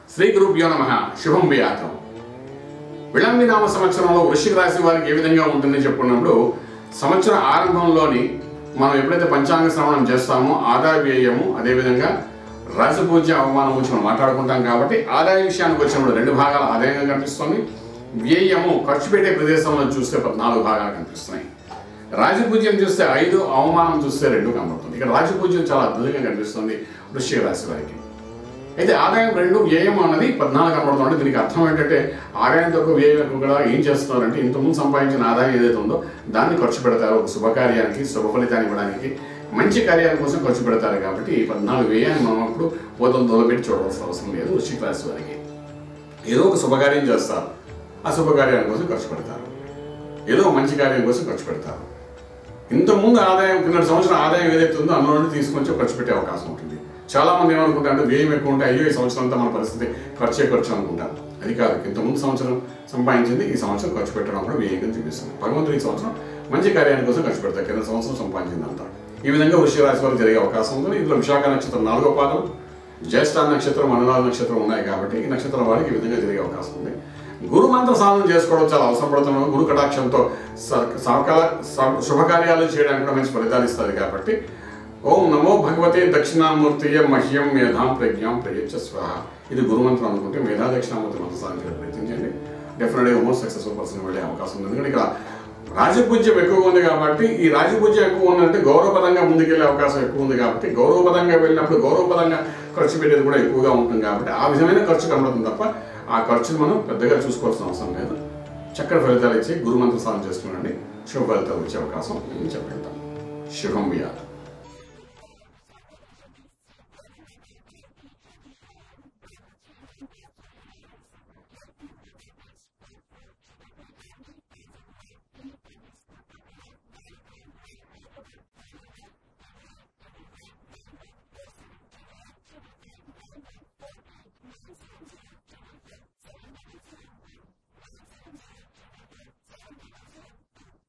శ్రీ గురుభ్యో నమ శుభం వ్యాతం విళంబి నామ సంవత్సరంలో వృశ్చిక రాశి వారికి ఏ విధంగా ఉంటుందని చెప్పుకున్నప్పుడు సంవత్సరం ఆరంభంలోని మనం ఎప్పుడైతే పంచాంగ శ్రవణం చేస్తామో ఆదాయ వ్యయము అదేవిధంగా రాజపూజ్య అవమానం గురించి మనం మాట్లాడుకుంటాం కాబట్టి ఆదాయ విషయానికి వచ్చినప్పుడు రెండు భాగాలు ఆదాయంగా కనిపిస్తుంది వ్యయము ఖర్చు పెట్టే ప్రదేశంలో చూస్తే పద్నాలుగు భాగాలు కనిపిస్తున్నాయి రాజపూజ్యం చూస్తే ఐదు అవమానం చూస్తే రెండు కనబడుతుంది ఇక్కడ రాజపూజ్యం చాలా అద్భుతంగా కనిపిస్తుంది వృశ్చిక రాశి వారికి అయితే ఆదాయం రెండు వ్యయం అన్నది పద్నాలుగు కనబడుతుంది దీనికి అర్థం ఏంటంటే ఆదాయంతో ఒక వ్యయం ఎక్కువ కూడా ఏం చేస్తున్నారంటే ఇంతకుముందు సంపాదించిన ఆదాయం ఏదైతే ఉందో దాన్ని ఖర్చు పెడతారు ఒక శుభకార్యానికి శుభ ఫలితాన్ని ఇవ్వడానికి మంచి కార్యాల కోసం ఖర్చు పెడతారు కాబట్టి ఈ పద్నాలుగు వ్యయాన్ని మనం అప్పుడు పోతం తొలపెట్టి చూడవలసిన అవసరం లేదు వృశ్చిక రాశి వారికి ఏదో ఒక శుభకార్యం చేస్తారు ఆ శుభకార్యాల కోసం ఖర్చు పెడతారు ఏదో ఒక మంచి కార్యం కోసం ఖర్చు పెడతారు ఇంతకుముందు ఆదాయం కింద సంవత్సరం ఆదాయం ఏదైతే ఉందో అందులో నుండి తీసుకొచ్చి ఖర్చు పెట్టే అవకాశం ఉంటుంది చాలా మంది ఏమనుకుంటారు అంటే వ్యయం ఎక్కువ ఉంటే అయ్యో ఈ సంవత్సరం అంతా మన పరిస్థితి ఖర్చే ఖర్చు అనుకుంటారు అది కాదు ఇంతకుముందు సంవత్సరం సంపాదించింది ఈ సంవత్సరం ఖర్చు పెట్టడం కూడా వ్యయంగా చూపిస్తుంది భగవంతుడు ఈ సంవత్సరం మంచి కార్యానికి కోసం ఖర్చు పెడతారు కింద సంవత్సరం సంపాదించింది అంతా ఈ విధంగా వృషిక రాశి వారికి జరిగే అవకాశం ఉంది ఇందులో విశాఖ నక్షత్రం నాలుగో పాదం జ్యేష్ఠ నక్షత్రం అనురాధ నక్షత్రం ఉన్నాయి కాబట్టి ఈ నక్షత్రం వారికి ఈ విధంగా జరిగే అవకాశం ఉంది గురు మంత్ర సాధన చేసుకోవడం చాలా అవసరం పడుతున్నాం గురు కటాక్షంతో స- సకల స- శుభకార్యాలు చేయడానికి కూడా మంచి ఫలితాలు ఇస్తుంది కాబట్టి ఓం నమో భగవతే దక్షిణామూర్తియ మహ్యం మేధాం ప్రజ్ఞాం ప్రయచ్చ స్వాహ ఇది గురుమంత్రం అనుకుంటే మేధా దక్షిణామూర్తి మంత్ర సాధించడానికి ప్రయత్నించండి డెఫినెట్గా మోస్ట్ సక్సెస్ఫుల్ పర్సన్ వెళ్ళే అవకాశం ఉంది ఎందుకంటే ఇక్కడ రాజపూజ్యం ఎక్కువ ఉంది కాబట్టి ఈ రాజపూజ్యం ఎక్కువ ఉందంటే గౌరవపదంగా ముందుకెళ్ళే అవకాశం ఎక్కువ ఉంది కాబట్టి గౌరవపదంగా వెళ్ళినప్పుడు గౌరవపదంగా ఖర్చు పెట్టేది కూడా ఎక్కువగా ఉంటుంది కాబట్టి ఆ విధమైన ఖర్చు కనబడుతుంది తప్ప ఆ ఖర్చును మనం పెద్దగా చూసుకోవాల్సిన అవసరం లేదు చక్కటి ఫలితాలు ఇచ్చి గురుమంత్ర సాధన చేసుకునండి శుభ ఫలితాలు వచ్చే అవకాశం నేను చెప్పగలుగుతాను శుభం వ్యాధి